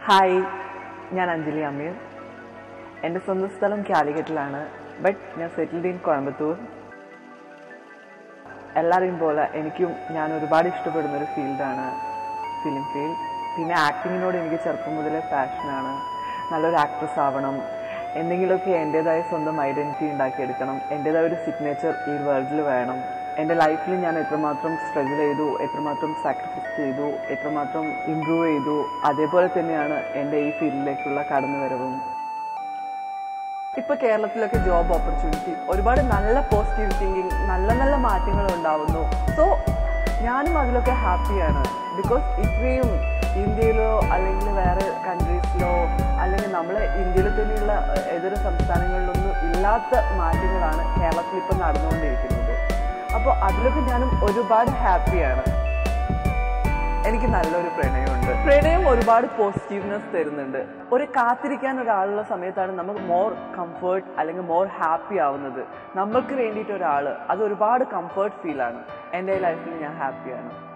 hi ഞാൻ അഞ്ജലി അമീർ എൻ്റെ സ്വന്തം സ്ഥലം കാലിക്കറ്റിലാണ് ബട്ട് ഞാൻ സെറ്റിൽഡ് ഇൻ കോയമ്പത്തൂർ എല്ലാവരെയും പോലെ എനിക്കും ഞാൻ ഒരുപാട് ഇഷ്ടപ്പെടുന്ന ഒരു ഫീൽഡാണ് ഫിലിം ഫീൽഡ് പിന്നെ ആക്ടിങ്ങിനോട് എനിക്ക് ചെറുപ്പം മുതലേ പാഷനാണ് നല്ലൊരു ആക്ട്രസ് ആവണം എന്തെങ്കിലുമൊക്കെ എൻ്റെതായ സ്വന്തം ഐഡൻറ്റിറ്റി ഉണ്ടാക്കിയെടുക്കണം എൻ്റെതായ ഒരു സിഗ്നേച്ചർ ഈ വേൾഡിൽ വേണം എൻ്റെ ലൈഫിൽ ഞാൻ എത്രമാത്രം സ്ട്രഗിൾ ചെയ്തു എത്രമാത്രം സാക്രിഫൈസ് ചെയ്തു എത്രമാത്രം ഇമ്പ്രൂവ് ചെയ്തു അതേപോലെ തന്നെയാണ് എൻ്റെ ഈ ഫീൽഡിലേക്കുള്ള കടന്നുവരവും ഇപ്പൊ കേരളത്തിലൊക്കെ ജോബ് ഓപ്പർച്യൂണിറ്റി ഒരുപാട് നല്ല പോസിറ്റീവ് തിങ്കിങ് നല്ല നല്ല മാറ്റങ്ങൾ ഉണ്ടാവുന്നു സോ ഞാനും അതിലൊക്കെ ഹാപ്പിയാണ് ബിക്കോസ് ഇത്രയും ഇന്ത്യയിലോ അല്ലെങ്കിൽ വേറെ കൺട്രീസിലോ അല്ലെങ്കിൽ നമ്മളെ ഇന്ത്യയിൽ തന്നെയുള്ള ഇതര സംസ്ഥാനങ്ങളിലൊന്നും ഇല്ലാത്ത മാറ്റങ്ങളാണ് കേരളത്തിൽ ഇപ്പം നടന്നുകൊണ്ടിരിക്കുന്നത് അപ്പോൾ അതിലൊക്കെ ഞാനും ഒരുപാട് ഹാപ്പിയാണ് എനിക്ക് നല്ലൊരു പ്രണയമുണ്ട് പ്രണയം ഒരുപാട് പോസിറ്റീവ്നെസ് തരുന്നുണ്ട് ഒരു കാത്തിരിക്കാൻ ഒരാളുള്ള സമയത്താണ് നമുക്ക് മോർ കംഫേർട്ട് അല്ലെങ്കിൽ മോർ ഹാപ്പി ആവുന്നത് നമ്മൾക്ക് വേണ്ടിയിട്ട് ഒരാൾ അത് ഒരുപാട് കംഫേർട്ട് ഫീലാണ് എൻ്റെ ലൈഫിൽ ഞാൻ ഹാപ്പിയാണ്